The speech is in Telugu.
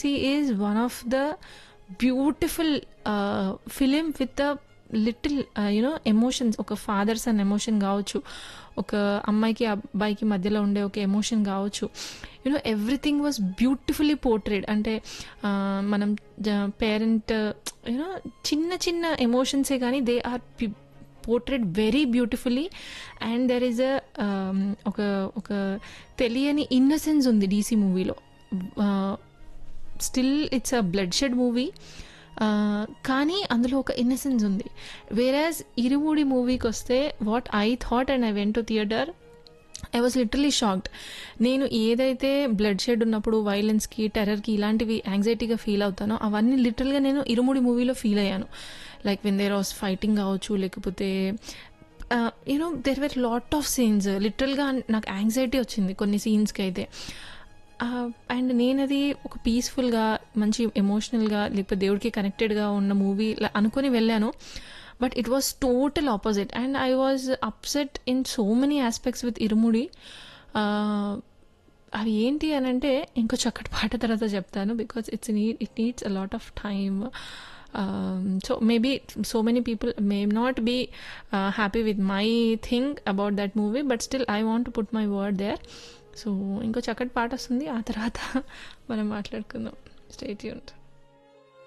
DC is one of the beautiful film with the little you know emotions ఒక ఫాదర్స్ అండ్ ఎమోషన్ కావచ్చు ఒక అమ్మాయికి అబ్బాయికి మధ్యలో ఉండే ఒక ఎమోషన్ కావచ్చు you know everything was beautifully portrayed అంటే ఆ, మనం పేరెంట్ యూనో చిన్న చిన్న ఎమోషన్సే కానీ they are portrayed very beautifully and there is a ఒక ఒక తెలియని ఇన్నసెన్స్ ఉంది డీసీ మూవీలో still it's a bloodshed movie కానీ అందులో ఒక ఇన్నసెన్స్ ఉంది వేరాజ్ ఇరుముడి మూవీకి వస్తే what I thought and I went to theatre I was literally shocked నేను ఏదైతే బ్లడ్ షెడ్ ఉన్నప్పుడు వైలెన్స్కి టెర్రర్కి ఇలాంటివి యాంగ్జైటీగా ఫీల్ అవుతానో అవన్నీ లిటరల్గా నేను ఇరుముడి మూవీలో ఫీల్ అయ్యాను like when there was fighting కావచ్చు లేకపోతే you know there were lot of scenes లిటరల్గా నాకు యాంగ్జైటీ వచ్చింది కొన్ని సీన్స్కి అయితే అండ్ నేను అది ఒక పీస్ఫుల్గా మంచి ఎమోషనల్గా లేకపోతే దేవుడికి కనెక్టెడ్గా ఉన్న మూవీ అనుకుని వెళ్ళాను but it was total opposite and I was upset in so many aspects with Irumudi అవి ఏంటి అని అంటే ఇంకో చక్కటి పాట తర్వాత చెప్తాను బికాస్ ఇట్స్ నీ it needs a lot of time so maybe so many people may not be happy with my thing about that movie but still I want put my word there so ఇంకో చక్కటి పాట వస్తుంది ఆ తర్వాత మనం మాట్లాడుకుందాం స్టేట్ యూనిట్